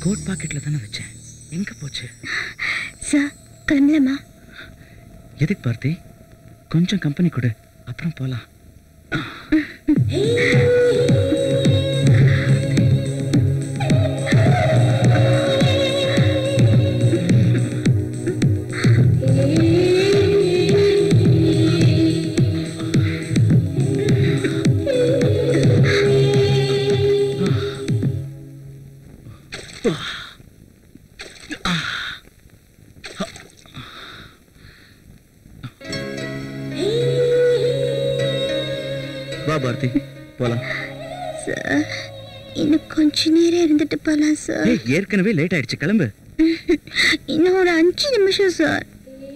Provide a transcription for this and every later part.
Code பாக்கெட்ல தானே வச்சேன் எங்க போச்சு சார் கிளம்பலாமா எதுக்கு பார்த்தி கொஞ்சம் கம்பெனி கொடு அப்புறம் போலாம் வா பாரதி போலாம் சார் இன்னும் கொஞ்ச நேரம் இருந்துட்டு போகலாம் சார் ஏய் ஏற்கனவே லேட் ஆயிடுச்சு கிளம்பு இன்னும் ஒரு அஞ்சு நிமிஷம் சார்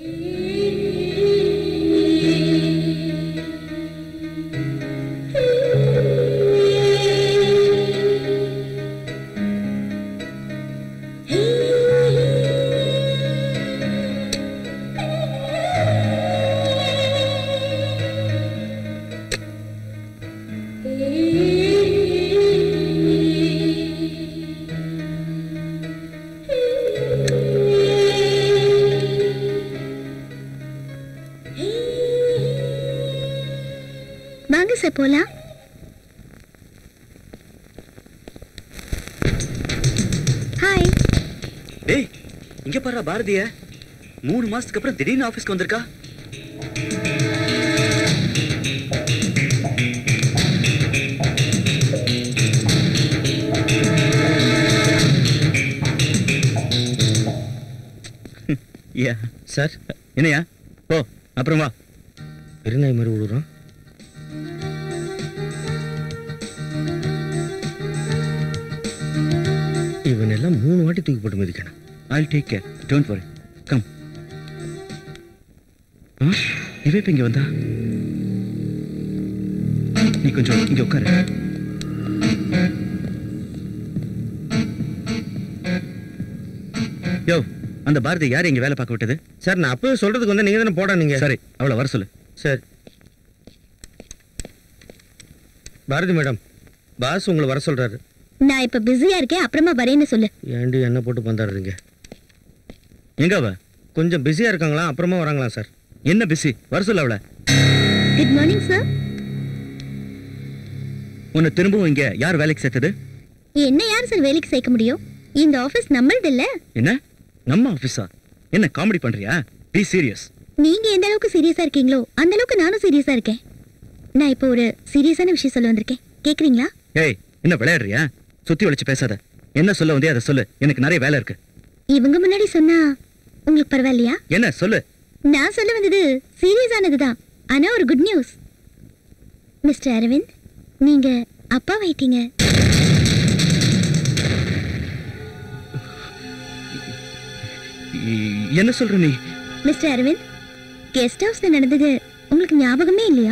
வாங்க சார் போலாம் ஹாய் டேய் இங்க பாரு பாரதிய மூணு மாசத்துக்கு அப்புறம் திடீர்னு ஆபீஸ்க்கு வந்திருக்கா யா சார் என்னையா போ அப்புறம் வா பெருநாய் மாதிரி விடுறோம் இவன் எல்லாம் மூணு வாட்டி தூக்கி போட்டு மிதிக்கணும் I'll take care. Don't worry. Come. ஆ இவ இப்ப இங்க வந்தா நீ கொஞ்சம் இங்க உட்காரு யோ அந்த பாரதி யார் இங்க வேலை பார்க்க விட்டது சார் நான் அப்பவே சொல்றதுக்கு வந்து நீங்க தானே போடா நீங்க சரி அவளை வர சொல்லு சரி பாரதி மேடம் பாஸ் உங்களை வர சொல்றாரு நான் இப்ப பிஸியா இருக்கேன் அப்புறமா வரேன்னு சொல்லு ஏண்டி என்ன போட்டு பந்தாடுறீங்க எங்க அவ கொஞ்சம் பிஸியா இருக்காங்களா அப்புறமா வராங்களா சார் என்ன பிஸி வர சொல்லு அவளை குட் மார்னிங் சார் உன்னை திரும்பவும் இங்க யார் வேலைக்கு சேர்த்தது என்ன யார் சார் வேலைக்கு சேர்க்க முடியும் இந்த ஆபீஸ் நம்மளது இல்ல என்ன நம்ம ஆபீஸா என்ன காமெடி பண்றியா பி சீரியஸ் நீங்க எந்த அளவுக்கு சீரியஸா இருக்கீங்களோ அந்த அளவுக்கு நானும் சீரியஸா இருக்கேன் நான் இப்போ ஒரு சீரியஸான விஷயம் சொல்ல வந்திருக்கேன் கேக்குறீங்களா ஏய் என்ன விளையாடுறியா சுத்தி வளைச்சு பேசாத என்ன சொல்ல வந்தே அதை சொல்லு எனக்கு நிறைய வேலை இருக்கு இவங்க முன்னாடி சொன்னா உங்களுக்கு பரவாயில்லையா என்ன சொல்லு நான் சொல்ல வந்தது சீரியஸானதுதான் ஆனா ஒரு குட் நியூஸ் மிஸ்டர் அரவிந்த் நீங்க அப்பா வைட்டீங்க இ- என்ன சொல்ற நீ மிஸ்டர் அரவிந்த் கெஸ்ட் ஹவுஸ்ல நடந்தது உங்களுக்கு ஞாபகமே இல்லையா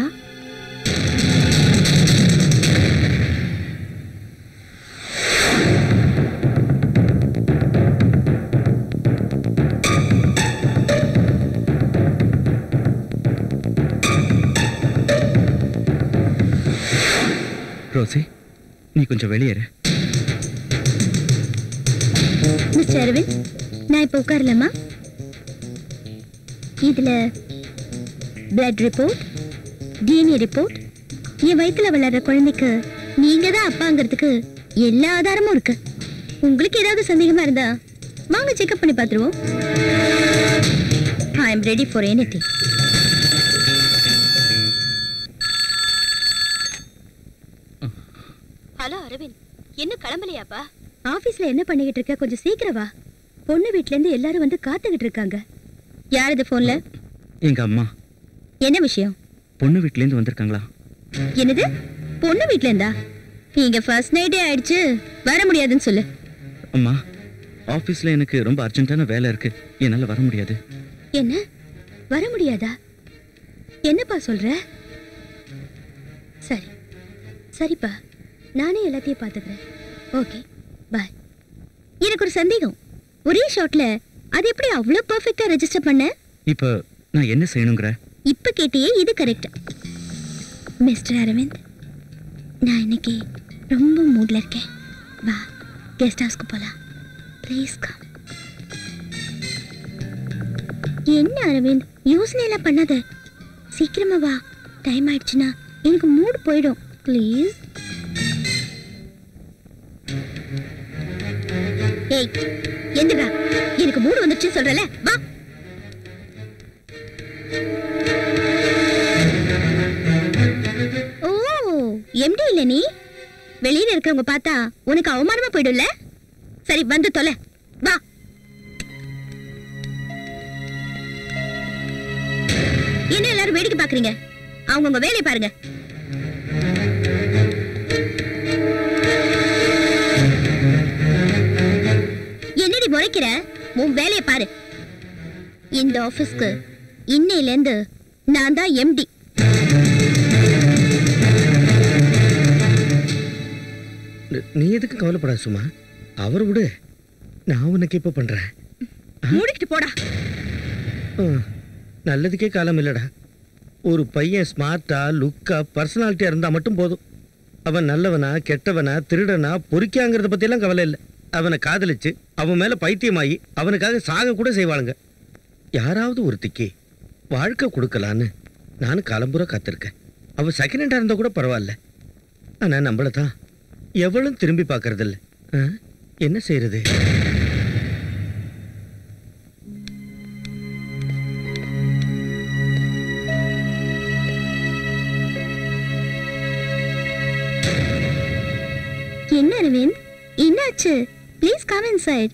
ரோசி நீ கொஞ்சம் வெளியேறு மிஸ்டர் அரவிந்த் நான் இப்போ உட்காரலாமா இதுல பிளட் ரிப்போர்ட் டிஎன்ஏ ரிப்போர்ட் என் வயித்துல வளர்ற குழந்தைக்கு நீங்க தான் அப்பாங்கிறதுக்கு எல்லா ஆதாரமும் இருக்கு உங்களுக்கு ஏதாவது சந்தேகமா இருந்தா வாங்க செக்அப் பண்ணி பார்த்துருவோம் I am ready for anything hello Aravind இன்னும் கிளம்பலையாப்பா ஆபீஸ்ல என்ன பண்ணிக்கிட்டு இருக்க கொஞ்சம் சீக்கிரம் வா பொண்ணு வீட்ல இருந்து எல்லாரும் வந்து காத்துக்கிட்டு இருக்காங்க யார் இது போன்ல எங்க அம்மா என்ன விஷயம் பொண்ணு வீட்ல இருந்து வந்திருக்காங்களா என்னது பொண்ணு வீட்ல இருந்தா இங்க ஃபர்ஸ்ட் நைட்டே ஆயிடுச்சு வர முடியாதுன்னு சொல்லு அம்மா ஆபீஸ்ல எனக்கு ரொம்ப அர்ஜென்ட்டான வேலை இருக்கு என்னால வர முடியாது என்ன வர முடியாதா என்னப்பா சொல்ற சரி சரிப்பா நானே எல்லாத்தையும் பார்த்துக்கிறேன் ஓகே பாய் எனக்கு ஒரு சந்தேகம் ஒரே ஷாட்ல அது எப்படி அவ்வளோ பர்ஃபெக்டா ரெஜிஸ்டர் பண்ண இப்போ நான் என்ன செய்யணுங்கிற இப்ப கேட்டியே இது கரெக்ட் மிஸ்டர் அரவிந்த் நான் இன்னைக்கு ரொம்ப மூட்ல இருக்கேன் வா கெஸ்ட் ஹவுஸ்க்கு போலாம் ப்ளீஸ் கம் என்ன அரவிந்த் யோசனை எல்லாம் பண்ணாத சீக்கிரமா வா டைம் ஆயிடுச்சுன்னா எனக்கு மூடு போயிடும் ப்ளீஸ் ஏய் எந்திரா எனக்கு மூடு வந்துச்சு சொல்றல வா ஓ எம்டி இல்ல நீ வெளியில இருக்கிறவங்க பார்த்தா உனக்கு அவமானமா போயிடும்ல சரி வந்து தொலை வா என்ன எல்லாரும் வேடிக்கை பாக்குறீங்க அவங்கவுங்க வேலையை பாருங்க என்னடி முறைக்கிற உன் வேலையை பாரு இந்த ஆபீஸ்க்கு இன்னையில இருந்து நான் தான் எம்டி நீ- நீ எதுக்கு கவலைப்படாத சும்மா அவர் விடு நான் உனக்கு இப்போ பண்றேன் மூடிக்கிட்டு போடா ஆ, நல்லதுக்கே காலம் இல்லடா ஒரு பையன் ஸ்மார்ட்டா லுக்கா பர்சனாலிட்டியா இருந்தா மட்டும் போதும் அவன் நல்லவனா கெட்டவனா திருடனா பொறிக்காங்கிறத பத்தியெல்லாம் கவலை இல்லை அவனை காதலிச்சு அவன் மேல பைத்தியமாயி அவனுக்காக சாக கூட செய்வாளுங்க யாராவது ஒருத்திக்கு வாழ்க்கை கொடுக்கலான்னு நானும் காலம்புற காத்திருக்கேன் அவ செகண்ட் ஹேண்டா இருந்தா கூட பரவாயில்ல ஆனா நம்மள தான் எவளும் திரும்பி பார்க்கறதில்ல ஆ? என்ன செய்யறது என்ன அரவிந்த் என்னாச்சு ப்ளீஸ் கம் இன்சைட்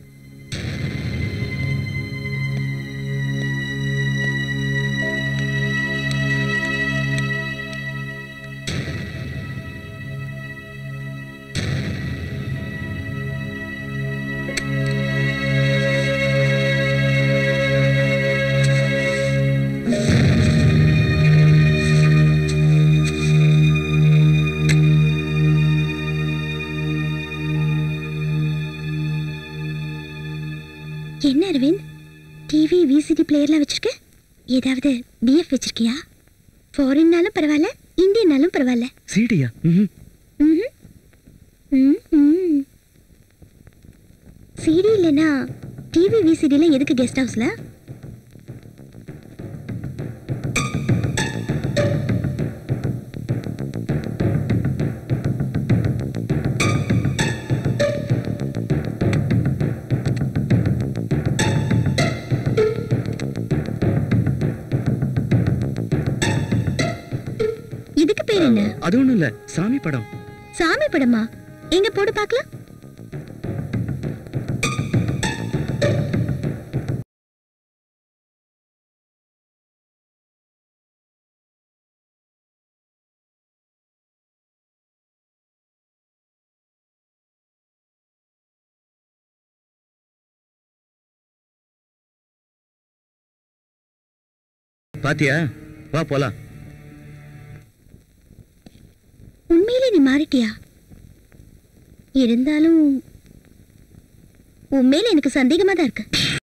என்ன அரவிந்த் டிவி விசிடி பிளேயர்லாம் வச்சிருக்க ஏதாவது பிஎஃப் வச்சிருக்கியா ஃபாரின்னாலும் பரவாயில்ல இந்தியன்னாலும் பரவாயில்ல சீடியா ம் ம்ஹும். ம்ஹும். சிடி இல்லைன்னா டிவி விசிடிலாம் எதுக்கு கெஸ்ட் ஹவுஸ்ல இதுக்கு பேர் என்ன அது ஒண்ணும் இல்ல சாமி படம் சாமி படமா எங்க போட்டு பார்க்கலாம் பாத்தியா வா போலாம் உண்மையிலே நீ மாறிட்டியா இருந்தாலும் உண்மையில எனக்கு சந்தேகமா தான் இருக்கு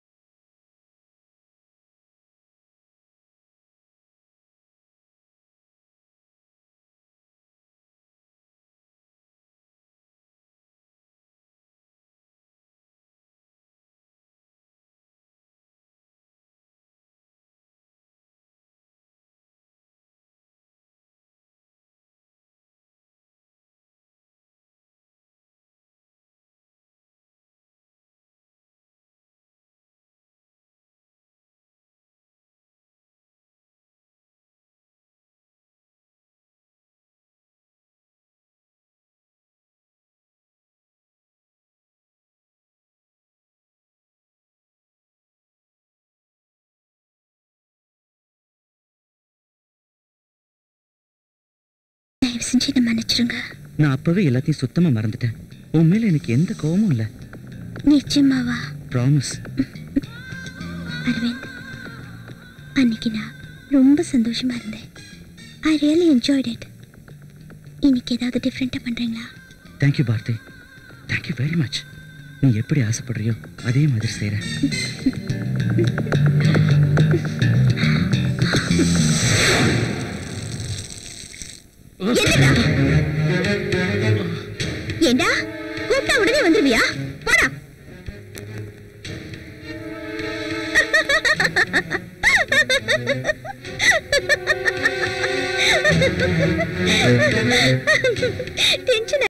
தயவு செஞ்சு என்ன மன்னிச்சிருங்க நான் அப்பவே எல்லாத்தையும் சுத்தமா மறந்துட்டேன் உன் மேல எனக்கு எந்த கோவமும் இல்ல நிச்சயமாவா ப்ராமிஸ் அரவிந்த் அன்னைக்கு நான் ரொம்ப சந்தோஷமா இருந்தேன் ஐ ரியலி என்ஜாய்ட் இட் இன்னைக்கு ஏதாவது டிஃப்ரெண்ட்டாக பண்ணுறீங்களா thank you Bharathi thank you very much நீ எப்படி ஆசைப்படுறியோ அதே மாதிரி செய்கிறேன் என்னடா ஏண்டா கூப்பிட்டா உடனே வந்துருவியா போடா டென்ஷன்